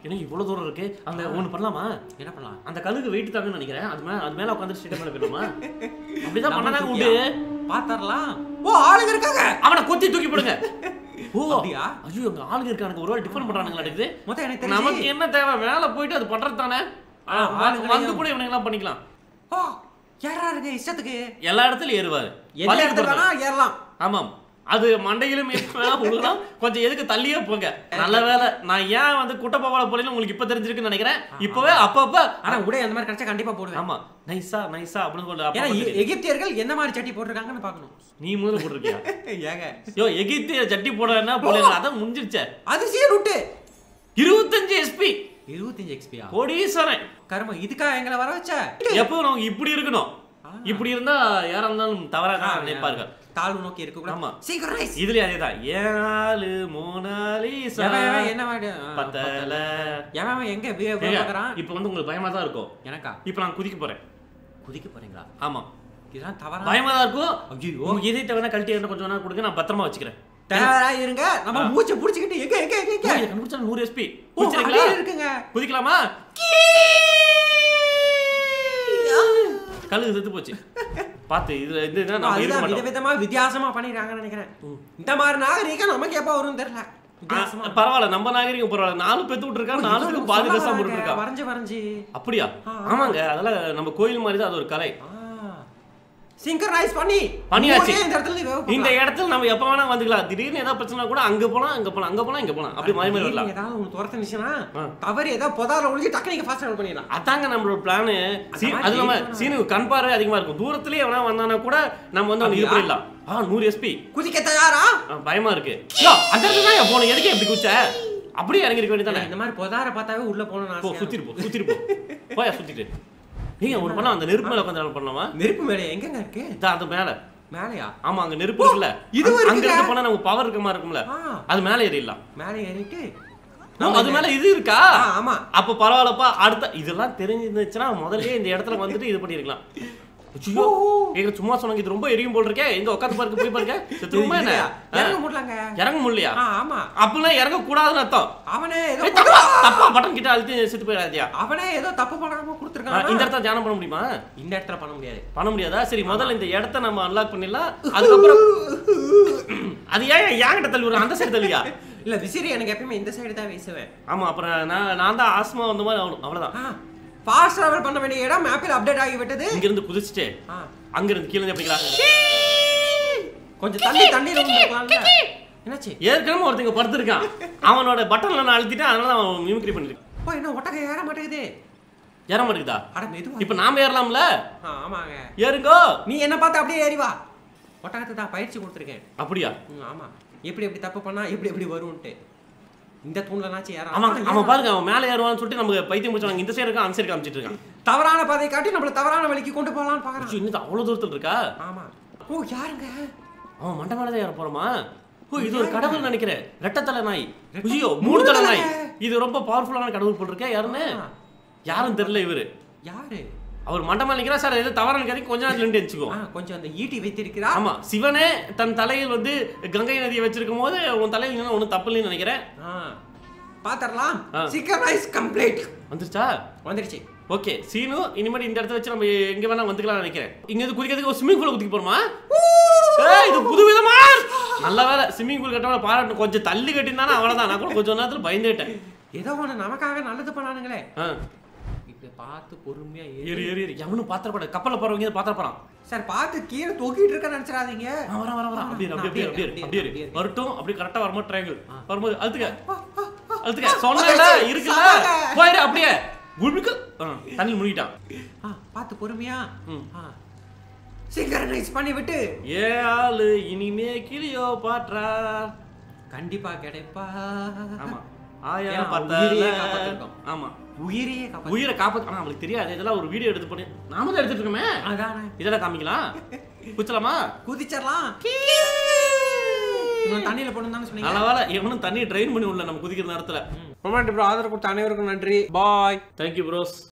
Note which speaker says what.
Speaker 1: எனக்கு இவ்வளவு தூரம் இருக்கு அந்த ஒண்ணு பண்ணலாமா
Speaker 2: என்ன பண்ணலாம்
Speaker 1: அந்த கழுகு வெயிட் தாங்கன்னு நினைக்கிறேன் அது மேல அது மேல உட்காந்து ஸ்டேட் மேல போயிடுமா அப்படிதான் பண்ணாங்க
Speaker 2: நம்ம
Speaker 1: உண்டு
Speaker 2: பாத்தரலாம் ஓ ஆளுங்க இருக்காங்க
Speaker 1: அவனை கொத்தி தூக்கி போடுங்க ஓ
Speaker 2: அப்படியா?
Speaker 1: ஐயோ அங்க ஆளுங்க இருக்கானுங்க ஒரு வேளை டிஃபன் பண்றானுங்களா இருக்குது
Speaker 2: மொத்தம் எனக்கு
Speaker 1: நமக்கு
Speaker 2: தெரிஞ்சு
Speaker 1: என்ன தேவை மேல போயிட்டு அது பண்றது தானே
Speaker 2: ஆ, ஆளுங்களையும்
Speaker 1: வந்து கூட இவனுங்க எல்லாம் பண்ணிக்கலாம்
Speaker 2: ஓ ஏறாருங்க இஷ்டத்துக்கு
Speaker 1: எல்லா இடத்துலயும் ஏறுவாரு
Speaker 2: எந்த
Speaker 1: பள்ளிக்கு
Speaker 2: இடத்துல
Speaker 1: போறது.
Speaker 2: வேணா ஏறலாம்
Speaker 1: ஆமாம் அது மண்டையிலும் ஏறலாம் உழுகலாம் கொஞ்சம் எதுக்கு தள்ளியே போங்க நல்ல வேலை நான் ஏன் வந்து குட்டப்பாவால போலன்னு உங்களுக்கு இப்ப தெரிஞ்சிருக்குன்னு நினைக்கிறேன் இப்பவே அப்பப்ப
Speaker 2: ஆனா உடை அந்த மாதிரி கிடைச்சா கண்டிப்பா போடுவேன்
Speaker 1: ஆமா நைஸா நைஸா அப்படின்னு சொல்லு
Speaker 2: ஏன்னா
Speaker 1: அப்பப்ப
Speaker 2: எ-
Speaker 1: தெரியும்.
Speaker 2: எகிப்தியர்கள் என்ன மாதிரி சட்டி போட்டிருக்காங்கன்னு பார்க்கணும்
Speaker 1: நீ முதல்ல போட்டிருக்கியா
Speaker 2: ஏங்க
Speaker 1: யோ எகிப்திய சட்டி போட என்ன போல அதான் முடிஞ்சிருச்சே
Speaker 2: அதிசய ரூட்டு
Speaker 1: இருபத்தஞ்சு எஸ்பி
Speaker 2: இருபத்தஞ்சு எக்ஸ்பியா
Speaker 1: கோடீஸ்வரன்
Speaker 2: கரும இதுக்கா எங்களை வர வச்ச
Speaker 1: எப்போ நமக்கு இப்படி இருக்கணும் இப்படி இருந்தா யாரா இருந்தாலும் தவறாக நினைப்பார்கள்
Speaker 2: தாழ்வு நோக்கி இருக்க கூட
Speaker 1: ஆமா.
Speaker 2: சீக்கிரம்
Speaker 1: இதுலயும் அதேதான் ஏழு மோனாலிசா
Speaker 2: என்ன மாதிரி ஆ,
Speaker 1: பத்தல
Speaker 2: எவன் அவன் எங்க வே- வே-
Speaker 1: ஏங்க,
Speaker 2: பார்க்கறான்?
Speaker 1: இப்ப வந்து உங்களுக்கு பயமா தான் இருக்கும்
Speaker 2: எனக்கா
Speaker 1: இப்ப நான் குதிக்க போறேன்
Speaker 2: குதிக்க போறீங்களா
Speaker 1: ஆமா
Speaker 2: இதெல்லாம் தவறா
Speaker 1: பயமா தான் இருக்கும்
Speaker 2: ஐயோ
Speaker 1: உங்க இதயத்தை வேணா கழட்டி என்ன கொஞ்சம் வேணா கொடுங்க நான் பத்திரமா வச்சுக்கிறேன்
Speaker 2: தயாரா இருங்க நம்ம மூச்சை புடிச்சுக்கிட்டு எங்க எங்க எங்க எங்க
Speaker 1: இதை கண்டுபிடிச்சா நூறு எஸ்பி
Speaker 2: ஓ,
Speaker 1: குதிச்சிருங்களா
Speaker 2: அப்படியே இருக்குங்க
Speaker 1: குதிக்கலாமா கழுகு செத்து போச்சு பாத்து இது இது என்ன நம்ம இருக்க
Speaker 2: அதுதான்
Speaker 1: மாட்டோம்
Speaker 2: விதவிதமா வித்தியாசமா பண்ணிடுறாங்கன்னு நினைக்கிறேன் இந்த மாதிரி நாகரிகம் நமக்கு எப்ப வரும்னு தெரியல வித்தியாசமா
Speaker 1: ஆ, பரவாயில்ல நம்ம நாகரிகம் பரவாயில்ல நாலு பெத்து விட்டுருக்காங்க நாலு பேருக்கு பாதி
Speaker 2: சொல்ல
Speaker 1: கசம்
Speaker 2: வராங்க,
Speaker 1: போட்டுருக்கா
Speaker 2: வரைஞ்சு வரைஞ்சு
Speaker 1: அப்படியா
Speaker 2: ஆ,
Speaker 1: ஆமாங்க அதெல்லாம் நம்ம கோயில் மாதிரி தான் அது ஒரு கலை
Speaker 2: சிங்கரைஸ் பண்ணி
Speaker 1: பண்ணியாச்சு.
Speaker 2: மூணே இந்த இடத்துல வேவ
Speaker 1: இந்த இடத்துல நம்ம எப்ப வேணா வந்துக்கலாம் திடீர்னு ஏதாவது பிரச்சனை கூட அங்க போலாம் அங்க போலாம் அங்க போலாம் இங்க போலாம் அப்படி மாறி மாறி வரலாம்
Speaker 2: ஏதாவது ஒன்று துரத்துனுச்சுன்னா
Speaker 1: ஆ.
Speaker 2: தவறு ஏதாவது புதார ஒழிச்சு டக்கு நீங்க ஃபாஸ்ட் ட்ராவல் பண்ணிடலாம்
Speaker 1: அதாங்க நம்மளோட பிளானு
Speaker 2: மாதிரி
Speaker 1: அது நம்ம
Speaker 2: இருக்கணும்.
Speaker 1: சீனு கண் பார்வை அதிகமா இருக்கும் தூரத்திலேயே எவனா வந்தானா கூட நம்ம வந்து அவனுக்கு இது
Speaker 2: அப்படியா?
Speaker 1: பண்ணிடலாம் ஆ நூறு எஸ்பி
Speaker 2: குதிக்க தயாரா
Speaker 1: பயமா இருக்கு யோ, அந்த இடத்துல தான் போன எதுக்கு எப்படி குச்ச அப்படியே இறங்கி இருக்க வேண்டியதானே
Speaker 2: இந்த மாதிரி புதார பார்த்தாவே உள்ள போகணும்னு
Speaker 1: போ
Speaker 2: ஆசை
Speaker 1: சுத்திட்டு போ சுத்திட்டு போ போயா சுத்திட்டு நீங்க ஒண்ணு பண்ணலாம் அந்த நெருப்பு மேல உட்காந்து பண்ணலாமா
Speaker 2: நெருப்பு மேலே எங்கங்க இருக்கு
Speaker 1: இதா அந்த மேல
Speaker 2: மேலையா
Speaker 1: ஆமா அங்க நெருப்பு இருக்குல்ல
Speaker 2: இது
Speaker 1: அங்க- அங்க
Speaker 2: இருக்குங்க.
Speaker 1: இருந்து போனா நமக்கு பவர் இருக்க மாதிரி இருக்கும்ல
Speaker 2: ஆ
Speaker 1: அது மேல ஏறிடலாம்
Speaker 2: மேலே ஏறிட்டு
Speaker 1: ஓ, அது மேல இது இருக்கா
Speaker 2: ஆ, ஆமா
Speaker 1: அப்ப பரவாயில்லப்பா அடுத்த இதெல்லாம் தெரிஞ்சிருந்துச்சுன்னா முதல்லயே இந்த இடத்துல வந்துட்டு இது பண்ணிருக்கலாம் ஐயோ எங்க சும்மா சொன்னாங்க இது ரொம்ப எரியும் போல் இருக்கே எங்க உட்காந்து பாருங்க போய் பாருங்க செத்துருமா என்ன
Speaker 2: இல்லையா?
Speaker 1: ஆ,
Speaker 2: இறங்க முடியலங்க
Speaker 1: இறங்க முடியலையா
Speaker 2: ஆ ஆமா
Speaker 1: அப்பெல்லாம் இறங்க கூடாதுன்னு அர்த்தம்
Speaker 2: அவனே ஏதோ
Speaker 1: ஏய், தப்பா தப்பா பட்டன் கிட்ட அழுத்தி செத்து போயிடாதியா
Speaker 2: அவனே ஏதோ தப்பு பண்ணாம
Speaker 1: இந்த
Speaker 2: கொடுத்துருக்கான்
Speaker 1: இடத்துல தியானம் பண்ண முடியுமா
Speaker 2: இந்த இடத்துல பண்ண முடியாது
Speaker 1: பண்ண முடியாதா சரி முதல்ல இந்த இடத்த நம்ம அன்லாக் பண்ணிடலாம் அதுக்கப்புறம் அது ஏன் என்கிட்ட தள்ளி விடுற அந்த சைடு தள்ளியா
Speaker 2: இல்ல விசிறி எனக்கு எப்பயுமே இந்த சைடு தான் வீசுவேன்
Speaker 1: ஆமா அப்புறம் நான் நான் தான் ஆஸ்மா வந்த மாதிரி ஆகணும் அவ்வளவுதான்
Speaker 2: ஆ ஃபாஸ்ட் டிராவல் பண்ண வேண்டிய இடம் மேப்பில் அப்டேட் ஆகி விட்டது
Speaker 1: இங்க இருந்து குதிச்சுட்டு
Speaker 2: ஆ
Speaker 1: அங்க இருந்து கீழே இருந்து எப்படிங்களா
Speaker 2: கொஞ்சம் தண்ணி தண்ணியில வந்துருக்கலாம்ல என்னாச்சு
Speaker 1: ஏற்கனவே ஒருத்தங்க படுத்திருக்கான் அவனோட பட்டன்ல நான் அழுத்திட்டேன் அதனால அவன் மிமிக்ரி பண்ணிருக்கான்
Speaker 2: ஓ என்ன ஒட்டகம் ஏற மாட்டேங்குது
Speaker 1: ஏற மாட்டேங்குதா
Speaker 2: அட மெதுவா
Speaker 1: இப்ப நாம ஏறலாம்ல
Speaker 2: ஆ, ஆமாங்க
Speaker 1: ஏறுங்கோ
Speaker 2: நீ என்ன பார்த்து அப்படியே ஏறி வா ஒட்டகத்தை தான் பயிற்சி கொடுத்துருக்கேன்
Speaker 1: அப்படியா
Speaker 2: ம், ஆமா எப்படி எப்படி தப்பு பண்ணா எப்படி எப்படி வரும்ன்ட்டு இந்த தூண்லனாச்சும் ஏற
Speaker 1: அவன் அவன் பாருங்க அவன் மேல ஏறுவான்னு சொல்லிட்டு நமக்கு பைத்தியம் முடிச்சாங்க இந்த சைடு இருக்கான் அந்த சைடு காமிச்சிட்டு இருக்கான்
Speaker 2: தவறான பாதையை காட்டி நம்மள தவறான வழிக்கு கொண்டு போகலான்னு பாக்குறான்
Speaker 1: ஐயோ, இன்னும் அவ்வளவு தூரத்துல இருக்கா
Speaker 2: ஆமா ஓ யாருங்க
Speaker 1: அவன் மண்டை மேலதான் ஏற போறோமா ஓ இது ஒரு கடவுள் நினைக்கிறேன் ரெட்டத்தலை நாய்
Speaker 2: ரெட்டை-
Speaker 1: ஐயோ
Speaker 2: மூணு
Speaker 1: மூணு தலை நாய்
Speaker 2: தலைங்க.
Speaker 1: இது ரொம்ப பவர்ஃபுல்லான கடவுள் போல் இருக்கே யாருன்னு
Speaker 2: ஆமா.
Speaker 1: யாரும் தெரியல இவரு
Speaker 2: யாரு
Speaker 1: அவர் மண்டை மேல நிக்கிறா சார் எது தவறான கதை கொஞ்ச நேரத்துல நின்று வச்சுக்கோ
Speaker 2: ஆ, கொஞ்சம் அந்த ஈட்டி வைத்திருக்கிறா
Speaker 1: ஆமா சிவனே தன் தலையில் வந்து கங்கை நதியை வச்சிருக்கும் போது உன் தலையில் இன்னும் ஒன்றும் தப்பு இல்லைன்னு நினைக்கிறேன்
Speaker 2: ஆ பாத்தரலாம்
Speaker 1: ஆ.
Speaker 2: சிக்கனைஸ் கம்ப்ளீட்
Speaker 1: வந்துருச்சா
Speaker 2: வந்துருச்சு
Speaker 1: ஓகே சீனு இனிமேல் இந்த இடத்த வச்சு நம்ம எங்க வேணா வந்துக்கலாம் நினைக்கிறேன் இங்க இருந்து குதிக்கிறதுக்கு ஒரு ஸ்விம்மிங் பூல குதிக்க போறோமா ஏய் இது புது விதமா நல்ல வேலை ஸ்விம்மிங் பூல் கட்டவன பாராட்டு கொஞ்சம் தள்ளி கட்டியிருந்தானே அவ்வளவுதான் நான் கூட கொஞ்சம் நேரத்துல பயந்துட்டேன்
Speaker 2: ஏதோ ஒண்ணு நமக்காக நல்லது பண்ணானுங்களே
Speaker 1: ஆ,
Speaker 2: இப்படி பார்த்து பொறுமையா
Speaker 1: ஏறு
Speaker 2: ஏறி
Speaker 1: ஏறு ஏறு எவனும் பாத்திரப்பட கப்பல்ல போறவங்க பாத்திர போறான்
Speaker 2: சார் பார்த்து கீழே தொக்கிட்டு இருக்க நினைச்சிடாதீங்க
Speaker 1: வர வர வர அப்படியே இரு, அப்படியே இரு, அப்படியே இரு, அப்படியே இரு. வரட்டும் அப்படியே கரெக்டா வரும்போது ட்ரையாங்கிள் வரும்போது அழுத்துக்க அழுத்துக்க சொன்னல இருக்குல்ல போயிரு அப்படியே குழுக்கு தண்ணி முழுகிட்டான்
Speaker 2: ஆ பார்த்து பொறுமையா
Speaker 1: ம்.
Speaker 2: ஆ சிங்கரனைஸ் பண்ணி விட்டு
Speaker 1: ஏ ஆளு இனிமே கிளியோ பாட்றா
Speaker 2: கண்டிப்பா கிடைப்பா
Speaker 1: ஆமா ஆயா
Speaker 2: ஏன்னா,
Speaker 1: பத்தல
Speaker 2: உயிரையே காப்பாத்திருக்கோம்.
Speaker 1: ஆமா
Speaker 2: உயிரையே காப்பாத்து
Speaker 1: உயிரை காப்பாத்து ஆனா அவளுக்கு தெரியாது இதெல்லாம் ஒரு வீடியோ எடுத்து பண்ணி நாம தான் எடுத்துட்டு இருக்கோமே
Speaker 2: அதானே
Speaker 1: இதெல்லாம் காமிக்கலாம் குச்சலாமா
Speaker 2: குதிச்சிடலாம் இன்னும் தண்ணியில போடணும் தானே சொன்னீங்க
Speaker 1: நல்ல வேலை எவனும் தண்ணி ட்ரெயின் பண்ணி உள்ள நம்ம குதிக்கிற நேரத்துல
Speaker 2: ரொமான்டிக் ப்ரோ ஆதரவு கொடுத்த அனைவருக்கும் நன்றி பாய்
Speaker 1: தேங்க்யூ ப்ரோஸ்